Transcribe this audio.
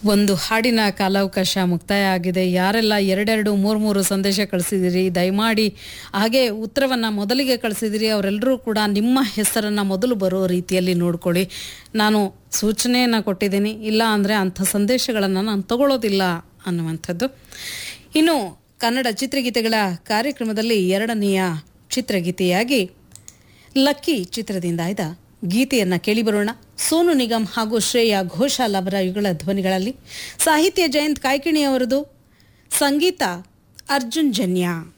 ಒಂದು ಹಾಡಿನ ಕಾಲಾವಕಾಶ ಮುಕ್ತಾಯ ಆಗಿದೆ ಯಾರೆಲ್ಲ ಎರಡೆರಡು ಮೂರು ಮೂರು ಸಂದೇಶ ಕಳಿಸಿದಿರಿ ದಯಮಾಡಿ ಹಾಗೆ ಉತ್ತರವನ್ನು ಮೊದಲಿಗೆ ಕಳಿಸಿದಿರಿ ಅವರೆಲ್ಲರೂ ಕೂಡ ನಿಮ್ಮ ಹೆಸರನ್ನು ಮೊದಲು ಬರೋ ರೀತಿಯಲ್ಲಿ ನೋಡ್ಕೊಳ್ಳಿ ನಾನು ಸೂಚನೆಯನ್ನು ಕೊಟ್ಟಿದ್ದೀನಿ ಇಲ್ಲ ಅಂದರೆ ಅಂಥ ಸಂದೇಶಗಳನ್ನು ನಾನು ತಗೊಳ್ಳೋದಿಲ್ಲ ಅನ್ನುವಂಥದ್ದು ಇನ್ನು ಕನ್ನಡ ಚಿತ್ರಗೀತೆಗಳ ಕಾರ್ಯಕ್ರಮದಲ್ಲಿ ಎರಡನೆಯ ಚಿತ್ರಗೀತೆಯಾಗಿ ಲಕ್ಕಿ ಚಿತ್ರದಿಂದ ಆಯ್ದ ಗೀತೆಯನ್ನ ಕೇಳಿಬರೋಣ ಸೋನು ನಿಗಮ್ ಹಾಗೂ ಶ್ರೇಯಾ ಘೋಷಾಲ್ ಅವರ ಯುಗಳ ಧ್ವನಿಗಳಲ್ಲಿ ಸಾಹಿತ್ಯ ಜಯಂತ್ ಕಾಯ್ಕಿಣಿ ಅವರದು ಸಂಗೀತ ಅರ್ಜುನ್ ಜನ್ಯ